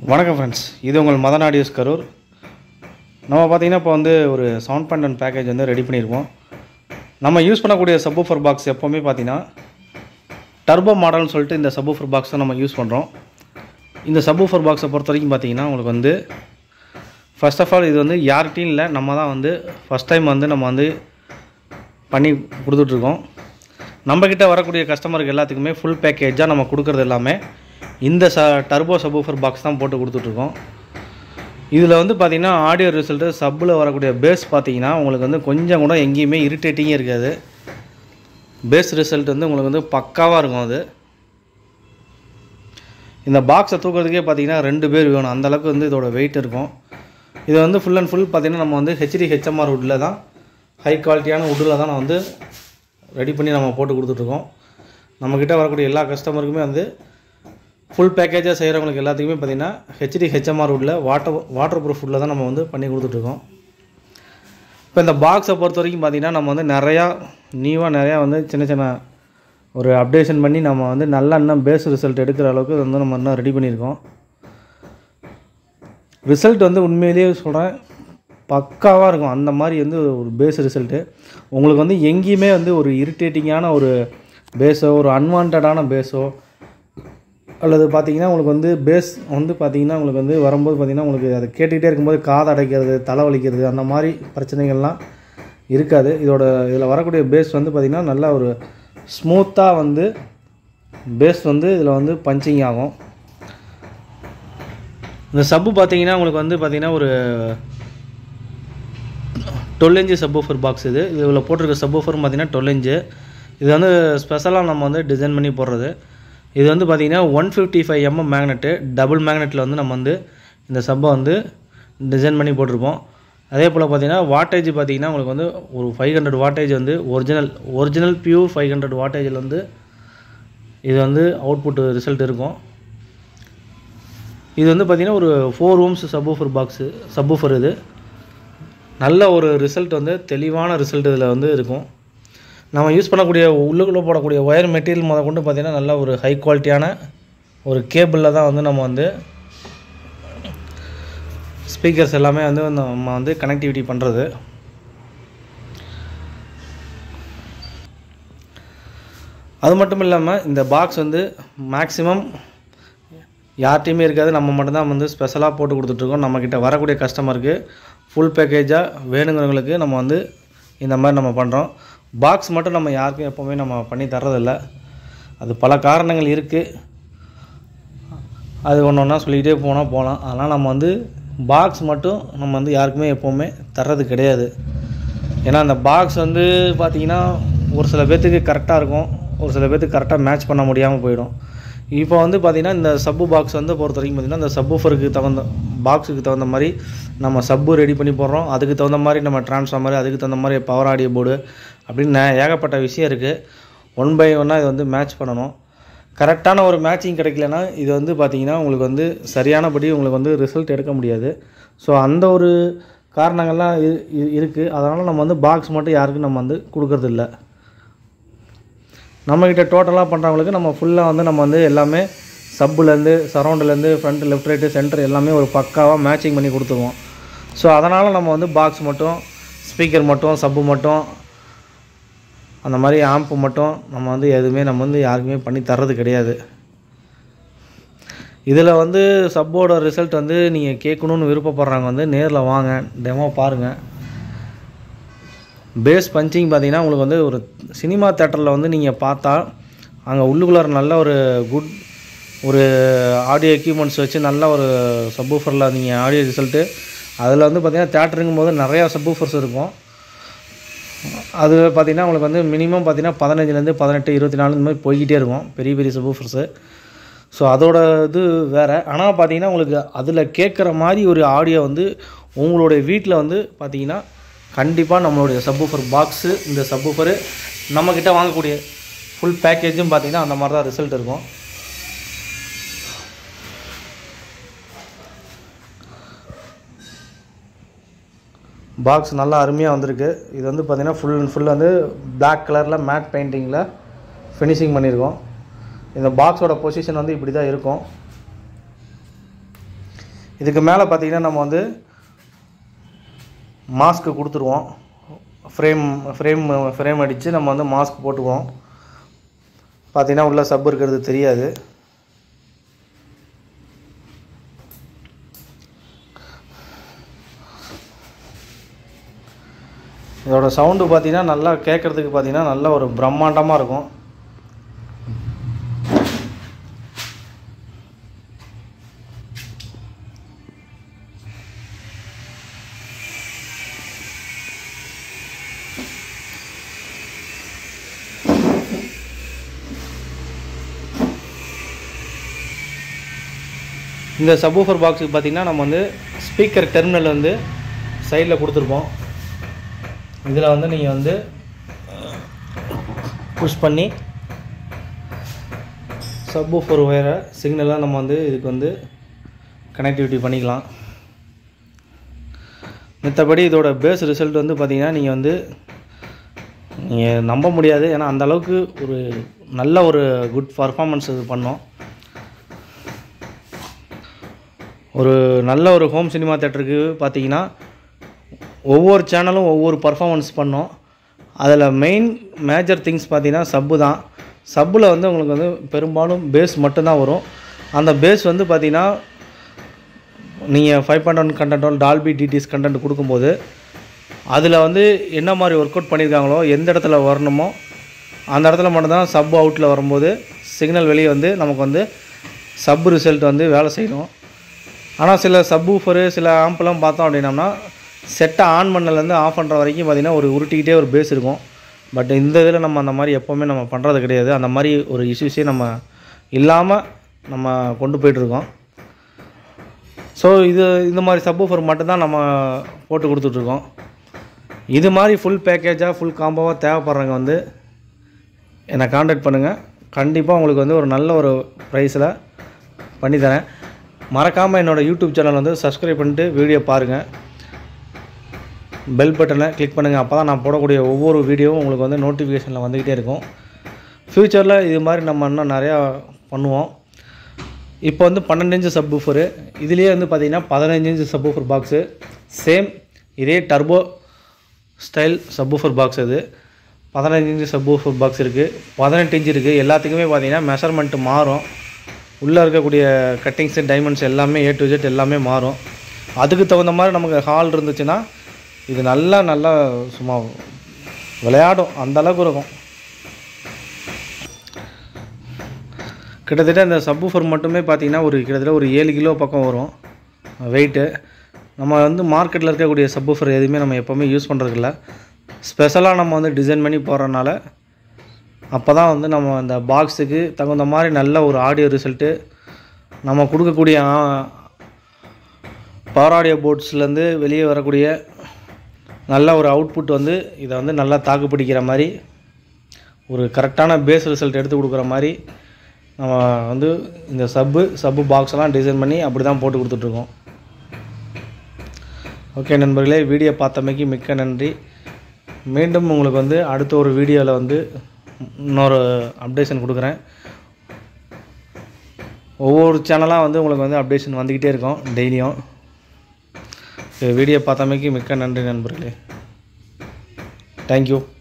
வணக்கம் ஃப்ரெண்ட்ஸ் இது உங்கள் மதன் ஆடியோஸ் கரூர் நம்ம பார்த்தீங்கன்னா இப்போ வந்து ஒரு சவுண்ட் பேண்ட் அண்ட் பேக்கேஜ் வந்து ரெடி பண்ணியிருக்கோம் நம்ம யூஸ் பண்ணக்கூடிய சப்வூஃபர் பாக்ஸ் எப்போவுமே பார்த்தீங்கன்னா டர்போ மாடல்னு சொல்லிட்டு இந்த சப்வூஃபர் பாக்ஸ் தான் நம்ம யூஸ் பண்ணுறோம் இந்த சப்வூஃபர் பாக்ஸை பொறுத்த வரைக்கும் பார்த்தீங்கன்னா உங்களுக்கு வந்து ஃபர்ஸ்ட் ஆஃப் ஆல் இது வந்து யார்கிட்டையும் இல்லை நம்ம தான் வந்து ஃபஸ்ட் டைம் வந்து நம்ம வந்து பண்ணி கொடுத்துட்ருக்கோம் நம்மக்கிட்ட வரக்கூடிய கஸ்டமருக்கு எல்லாத்துக்குமே ஃபுல் பேக்கேஜாக நம்ம கொடுக்குறது எல்லாமே இந்த ச டர்போ சப்வூஃபர் பாக்ஸ் தான் போட்டு கொடுத்துட்ருக்கோம் இதில் வந்து பார்த்திங்கன்னா ஆடியோ ரிசல்ட்டு சப்பில் வரக்கூடிய பேஸ் பார்த்தீங்கன்னா உங்களுக்கு வந்து கொஞ்சம் கூட எங்கேயுமே இரிட்டேட்டிங்கே இருக்காது பேஸ் ரிசல்ட் வந்து உங்களுக்கு வந்து பக்காவாக இருக்கும் அது இந்த பாக்ஸை தூக்கிறதுக்கே பார்த்தீங்கன்னா ரெண்டு பேர் வேணும் அந்த அளவுக்கு வந்து இதோட வெயிட் இருக்கும் இது வந்து ஃபுல் அண்ட் ஃபுல் பார்த்தீங்கன்னா நம்ம வந்து ஹெச்டி ஹெச்எம்ஆர் வுட்டில் தான் ஹை குவாலிட்டியான வுட்டில் தான் நான் வந்து ரெடி பண்ணி நம்ம போட்டு கொடுத்துட்ருக்கோம் நம்மக்கிட்ட வரக்கூடிய எல்லா கஸ்டமருக்குமே வந்து ஃபுல் பேக்கேஜாக செய்கிறவங்களுக்கு எல்லாத்துக்குமே பார்த்திங்கன்னா ஹெச்டி ஹெச்எம்ஆர் வுட்டில் வாட்டர் வாட்டர் ப்ரூஃப் வுட்டில் தான் நம்ம வந்து பண்ணி கொடுத்துட்ருக்கோம் இப்போ இந்த பாக்ஸை பொறுத்த வரைக்கும் பார்த்திங்கன்னா நம்ம வந்து நிறையா நியூவாக நிறையா வந்து சின்ன சின்ன ஒரு அப்டேஷன் பண்ணி நம்ம வந்து நல்லா இன்னும் பேஸ் ரிசல்ட் எடுக்கிற அளவுக்கு வந்து நம்ம இன்னும் ரெடி பண்ணியிருக்கோம் ரிசல்ட் வந்து உண்மையிலேயே சொல்கிறேன் பக்காவாக இருக்கும் அந்த மாதிரி வந்து ஒரு பேஸ் ரிசல்ட்டு உங்களுக்கு வந்து எங்கேயுமே வந்து ஒரு இரிட்டேட்டிங்கான ஒரு பேஸோ ஒரு அன்வான்டான பேஸோ அல்லது பார்த்தீங்கன்னா உங்களுக்கு வந்து பேஸ் வந்து பார்த்தீங்கன்னா உங்களுக்கு வந்து வரும்போது பார்த்தீங்கன்னா உங்களுக்கு அதை கேட்டுக்கிட்டே இருக்கும்போது காது அடைக்கிறது தலை வலிக்கிறது அந்த மாதிரி பிரச்சனைகள்லாம் இருக்காது இதோட இதில் வரக்கூடிய பேஸ் வந்து பார்த்திங்கன்னா நல்லா ஒரு ஸ்மூத்தாக வந்து பேஸ் வந்து இதில் வந்து பஞ்சிங் ஆகும் இந்த சப்பு பார்த்தீங்கன்னா உங்களுக்கு வந்து பார்த்தீங்கன்னா ஒரு டுவெல் இன்ச்சு சப்வூஃபர் பாக்ஸ் இது இதில் போட்டிருக்க சப்வூஃபர் பார்த்தீங்கன்னா டுவெல் இன்ச்சு இது வந்து ஸ்பெஷலாக நம்ம வந்து டிசைன் பண்ணி போடுறது இது வந்து பார்த்திங்கன்னா one fifty five MM magnet double மேக்னெட்டில் வந்து நம்ம வந்து இந்த சப்பை வந்து டிசைன் பண்ணி போட்டிருப்போம் அதே போல் பார்த்தீங்கன்னா வாட்டேஜ் பார்த்தீங்கன்னா உங்களுக்கு வந்து ஒரு ஃபைவ் ஹண்ட்ரட் வாட்டேஜ் வந்து original original pure five hundred வாட்டேஜில் வந்து இது வந்து அவுட்புட் ரிசல்ட் இருக்கும் இது வந்து பார்த்திங்கன்னா ஒரு four rooms subwoofer box subwoofer இது நல்ல ஒரு ரிசல்ட் வந்து தெளிவான ரிசல்ட் இதில் வந்து இருக்கும் நம்ம யூஸ் பண்ணக்கூடிய உள்ளுக்குள்ளே போடக்கூடிய ஒயர் மெட்டீரியல் முத கொண்டு பார்த்திங்கன்னா நல்ல ஒரு ஹை குவாலிட்டியான ஒரு கேபிளில் தான் வந்து நம்ம வந்து ஸ்பீக்கர்ஸ் எல்லாமே வந்து நம்ம வந்து கனெக்டிவிட்டி பண்ணுறது அது மட்டும் இல்லாமல் இந்த பாக்ஸ் வந்து மேக்ஸிமம் யார்ட்டையுமே இருக்காது நம்ம மட்டும்தான் வந்து ஸ்பெஷலாக போட்டு கொடுத்துட்ருக்கோம் நம்மக்கிட்ட வரக்கூடிய கஸ்டமருக்கு ஃபுல் பேக்கேஜாக வேணுங்கிறவங்களுக்கு நம்ம வந்து இந்த மாதிரி நம்ம பண்ணுறோம் பாக்ஸ் மட்டும் நம்ம யாருக்கும் எப்போவுமே நம்ம பண்ணி தர்றதில்ல அது பல காரணங்கள் இருக்குது அது ஒன்று ஒன்றா சொல்லிக்கிட்டே போனால் போகலாம் அதனால் நம்ம வந்து பாக்ஸ் மட்டும் நம்ம வந்து யாருக்குமே எப்போவுமே தர்றது கிடையாது ஏன்னா அந்த பாக்ஸ் வந்து பார்த்திங்கன்னா ஒரு சில பேர்த்துக்கு கரெக்டாக இருக்கும் ஒரு சில பேர்த்துக்கு கரெக்டாக மேட்ச் பண்ண முடியாமல் போயிடும் இப்போ வந்து பார்த்திங்கன்னா இந்த சப்பு பாக்ஸ் வந்து பொறுத்த வரைக்கும் பார்த்திங்கன்னா இந்த சப்பூஃபருக்கு தகுந்த பாக்ஸுக்கு தகுந்த மாதிரி நம்ம சப்பு ரெடி பண்ணி போடுறோம் அதுக்கு தகுந்த மாதிரி நம்ம ட்ரான்ஸ்ஃபார்மர் அதுக்கு தகுந்த மாதிரி பவர் ஆடியோ போர்டு அப்படின்னு ஏகப்பட்ட விஷயம் இருக்குது ஒன் பை ஒன்னாக இது வந்து மேட்ச் பண்ணணும் கரெக்டான ஒரு மேட்சிங் கிடைக்கலனா இது வந்து பார்த்திங்கன்னா உங்களுக்கு வந்து சரியானபடி உங்களுக்கு வந்து ரிசல்ட் எடுக்க முடியாது ஸோ அந்த ஒரு காரணங்கள்லாம் இருக்குது அதனால் நம்ம வந்து பாக்ஸ் மட்டும் யாருக்கும் நம்ம வந்து கொடுக்கறதில்ல நம்மக்கிட்ட டோட்டலாக பண்ணுறவங்களுக்கு நம்ம ஃபுல்லாக வந்து நம்ம வந்து எல்லாமே சப்புலேருந்து சரௌண்டுலேருந்து ஃப்ரண்ட் லெஃப்ட் ரைட்டு சென்டர் எல்லாமே ஒரு பக்காவாக மேட்சிங் பண்ணி கொடுத்துருவோம் ஸோ அதனால் நம்ம வந்து பாக்ஸ் மட்டும் ஸ்பீக்கர் மட்டும் சப்பு மட்டும் அந்த மாதிரி ஆம்ப்பு மட்டும் நம்ம வந்து எதுவுமே நம்ம வந்து யாருக்குமே பண்ணி தர்றது கிடையாது இதில் வந்து சப்போட ரிசல்ட் வந்து நீங்கள் கேட்கணுன்னு விருப்பப்படுறாங்க வந்து நேரில் வாங்க டெமோ பாருங்கள் பேஸ் பஞ்சிங் பார்த்தீங்கன்னா உங்களுக்கு வந்து ஒரு சினிமா தேட்டரில் வந்து நீங்கள் பார்த்தா அங்கே உள்ளுக்குள்ளார நல்ல ஒரு குட் ஒரு ஆடியோ எக்யூப்மெண்ட்ஸ் வச்சு நல்ல ஒரு சப்வூஃபரில் நீங்கள் ஆடியோ ரிசல்ட்டு அதில் வந்து பார்த்திங்கன்னா தேட்டருங்கும் போது நிறையா சப்வூஃபர்ஸ் இருக்கும் அது பார்த்திங்கன்னா உங்களுக்கு வந்து மினிமம் பார்த்திங்கன்னா பதினஞ்சுலேருந்து பதினெட்டு இருபத்தி நாலு இந்த மாதிரி போய்கிட்டே இருக்கும் பெரிய பெரிய சப்வூஃபர்ஸு ஸோ அதோட இது வேறு ஆனால் பார்த்தீங்கன்னா உங்களுக்கு அதில் கேட்குற மாதிரி ஒரு ஆடியோ வந்து உங்களுடைய வீட்டில் வந்து பார்த்தீங்கன்னா கண்டிப்பாக நம்மளுடைய சப்வூஃபர் பாக்ஸு இந்த சப்வூஃபரு நம்மக்கிட்ட வாங்கக்கூடிய ஃபுல் பேக்கேஜும் பார்த்தீங்கன்னா அந்த மாதிரி தான் ரிசல்ட் இருக்கும் பாக்ஸ் நல்லா அருமையாக வந்திருக்கு இது வந்து பார்த்திங்கன்னா ஃபுல் அண்ட் ஃபுல் வந்து Black கலரில் மேட் பெயிண்டிங்கில் ஃபினிஷிங் பண்ணியிருக்கோம் இந்த பாக்ஸோட பொசிஷன் வந்து இப்படி தான் இருக்கும் இதுக்கு மேலே பார்த்தீங்கன்னா நம்ம வந்து மாஸ்க்கு கொடுத்துருவோம் ஃப்ரேம் ஃப்ரேம் ஃப்ரேம் அடித்து நம்ம வந்து மாஸ்க் போட்டுக்குவோம் பார்த்தீங்கன்னா உள்ள சப் இருக்கிறது தெரியாது இதோட சவுண்டு பார்த்தீங்கன்னா நல்லா கேட்குறதுக்கு பார்த்தீங்கன்னா நல்ல ஒரு பிரம்மாண்டமாக இருக்கும் இந்த சப்வூஃபர் பாக்ஸுக்கு பார்த்தீங்கன்னா நம்ம வந்து ஸ்பீக்கர் டெர்மினல் வந்து சைடில் கொடுத்துருப்போம் இதில் வந்து நீங்கள் வந்து புஷ் பண்ணி சப்வூஃபர் ஒயரை சிக்னலாக நம்ம வந்து இதுக்கு வந்து கனெக்டிவிட்டி பண்ணிக்கலாம் மற்றபடி இதோட பேஸ் ரிசல்ட் வந்து பார்த்தீங்கன்னா நீங்கள் வந்து நீங்கள் நம்ப முடியாது ஏன்னா அந்த அளவுக்கு ஒரு நல்ல ஒரு குட் பர்ஃபார்மன்ஸ் இது பண்ணோம் ஒரு நல்ல ஒரு ஹோம் சினிமா தேட்டருக்கு பார்த்தீங்கன்னா ஒவ்வொரு சேனலும் ஒவ்வொரு பர்ஃபார்மன்ஸ் பண்ணோம் அதில் மெயின் மேஜர் திங்ஸ் பார்த்தீங்கன்னா சப்பு தான் சப்பில் வந்து உங்களுக்கு வந்து பெரும்பாலும் பேஸ் மட்டும்தான் வரும் அந்த பேஸ் வந்து பார்த்தீங்கன்னா நீங்கள் five point one content Dolby DTS content கொடுக்கும்போது அதில் வந்து என்ன மாதிரி ஒர்க் அவுட் பண்ணியிருக்காங்களோ எந்த இடத்துல வரணுமோ அந்த இடத்துல மட்டும்தான் சப் அவுட்டில் வரும்போது சிக்னல் வெளியே வந்து நமக்கு வந்து சப் ரிசல்ட் வந்து வேலை செய்யணும் ஆனால் சில சப் ஊஃபரு சில ஆம்பெல்லாம் பார்த்தோம் அப்படின்னம்னா செட்டை ஆன் பண்ணலேருந்து ஆஃப் பண்ணுற வரைக்கும் பார்த்திங்கன்னா ஒரு உருட்டிக்கிட்டே ஒரு பேஸ் இருக்கும் பட் இந்த இதில் நம்ம அந்த மாதிரி எப்போவுமே நம்ம பண்ணுறது கிடையாது அந்த மாதிரி ஒரு இஷ்யூஸே நம்ம இல்லாமல் நம்ம கொண்டு போயிட்டுருக்கோம் ஸோ இது இந்த மாதிரி சப்வூஃபர் மட்டும்தான் நம்ம போட்டு கொடுத்துட்ருக்கோம் இது மாதிரி ஃபுல் பேக்கேஜாக ஃபுல் காம்போவாக தேவைப்படுறவங்க வந்து என்னை காண்டாக்ட் பண்ணுங்கள் கண்டிப்பாக உங்களுக்கு வந்து ஒரு நல்ல ஒரு ப்ரைஸில் பண்ணித்தரேன் மறக்காமல் என்னோடய யூடியூப் சேனல் வந்து சப்ஸ்கிரைப் பண்ணிட்டு வீடியோ பாருங்கள் பெல் பட்டனை கிளிக் பண்ணுங்கள் அப்போ தான் நான் போடக்கூடிய ஒவ்வொரு வீடியோவும் உங்களுக்கு வந்து நோட்டிஃபிகேஷனில் வந்துக்கிட்டே இருக்கும் ஃப்யூச்சரில் இது மாதிரி நம்ம இன்னும் நிறையா பண்ணுவோம் இப்போ வந்து பன்னெண்டு இன்ச்சு சப்வூஃபரு இதுலேயே வந்து பார்த்திங்கன்னா பதினஞ்சு இன்ச்சு சப்வூஃபர் பாக்ஸு சேம் இதே டர்போ ஸ்டைல் சப்வூஃபர் பாக்ஸ் இது பதினஞ்சு இன்ச்சு சப்வூஃபர் பாக்ஸ் இருக்குது பதினெட்டு இன்ச்சு இருக்குது எல்லாத்துக்குமே பார்த்திங்கன்னா மெஷர்மெண்ட்டு மாறும் உள்ளே இருக்கக்கூடிய கட்டிங்ஸு டைமண்ட்ஸ் எல்லாமே ஏ டு ஜெட் எல்லாமே மாறும் அதுக்கு தகுந்த மாதிரி நமக்கு ஹால் இருந்துச்சுன்னா இது நல்லா நல்லா சும்மா விளையாடும் அந்த அளவுக்கு இருக்கும் கிட்டத்தட்ட இந்த சப்வூஃபர் மட்டுமே பார்த்திங்கன்னா ஒரு கிட்டத்தட்ட ஒரு ஏழு கிலோ பக்கம் வரும் வெயிட்டு நம்ம வந்து மார்க்கெட்டில் இருக்கக்கூடிய சப்வூஃபர் எதுவுமே நம்ம எப்போவுமே யூஸ் பண்ணுறதில்ல ஸ்பெஷலாக நம்ம வந்து டிசைன் பண்ணி போடுறனால அப்போ தான் வந்து நம்ம அந்த பாக்ஸுக்கு தகுந்த மாதிரி நல்ல ஒரு ஆடியோ ரிசல்ட்டு நம்ம கொடுக்கக்கூடிய பவர் ஆடியோ போர்ட்ஸ்லேருந்து வெளியே வரக்கூடிய நல்ல ஒரு அவுட்புட் வந்து இதை வந்து நல்லா தாக்கு பிடிக்கிற மாதிரி ஒரு கரெக்டான பேஸ் ரிசல்ட் எடுத்து கொடுக்குற மாதிரி நம்ம வந்து இந்த சப்பு சப்பு பாக்ஸ்லாம் டிசைன் பண்ணி அப்படி தான் போட்டு கொடுத்துட்ருக்கோம் ஓகே நண்பர்களே வீடியோ பார்த்தமைக்கு மிக்க நன்றி மீண்டும் உங்களுக்கு வந்து அடுத்த ஒரு வீடியோவில் வந்து இன்னொரு அப்டேஷன் கொடுக்குறேன் ஒவ்வொரு சேனலாக வந்து உங்களுக்கு வந்து அப்டேஷன் வந்துக்கிட்டே இருக்கும் டெய்லியும் வீடியோ பார்த்தமைக்கு மிக்க நன்றி நண்பர்களே தேங்க்யூ